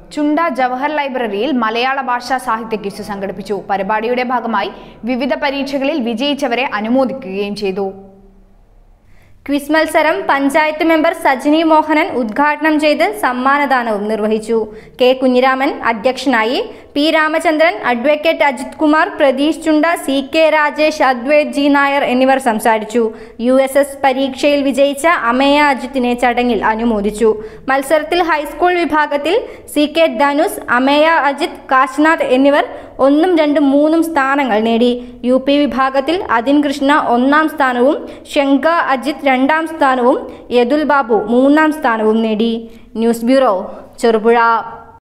ചുണ്ട ജവഹർ ലൈബ്രറിയിൽ മലയാള ഭാഷാ സാഹിത്യ ക്വിസ് സംഘടിപ്പിച്ചു പരിപാടിയുടെ ഭാഗമായി വിവിധ പരീക്ഷകളിൽ വിജയിച്ചവരെ അനുമോദിക്കുകയും ചെയ്തു ക്വിസ് മത്സരം പഞ്ചായത്ത് മെമ്പർ സജിനി മോഹനൻ ഉദ്ഘാടനം ചെയ്ത് സമ്മാനദാനവും നിർവഹിച്ചു കെ കുഞ്ഞിരാമൻ അധ്യക്ഷനായി P Ramachandran advocate Ajith Kumar Pratheesh Chunda C K Rajesh Adwaith G Nair എന്നിവർ സംസാരിച്ചു യു എസ് എസ് പരീക്ഷയിൽ വിജയിച്ച അമയ അജിത്തിനെ ചടങ്ങിൽ അനുമോദിച്ചു മത്സരത്തിൽ ഹൈസ്കൂൾ വിഭാഗത്തിൽ സി കെ ധനുസ് അമയ അജിത് കാശ്നാഥ് എന്നിവർ ഒന്നും രണ്ടും മൂന്നും സ്ഥാനങ്ങൾ നേടി യു പി വിഭാഗത്തിൽ അതിൻ കൃഷ്ണ ഒന്നാം സ്ഥാനവും ശങ്ക അജിത് രണ്ടാം സ്ഥാനവും യദുൽ ബാബു മൂന്നാം സ്ഥാനവും നേടി ന്യൂസ് ബ്യൂറോ ചെറുപുഴ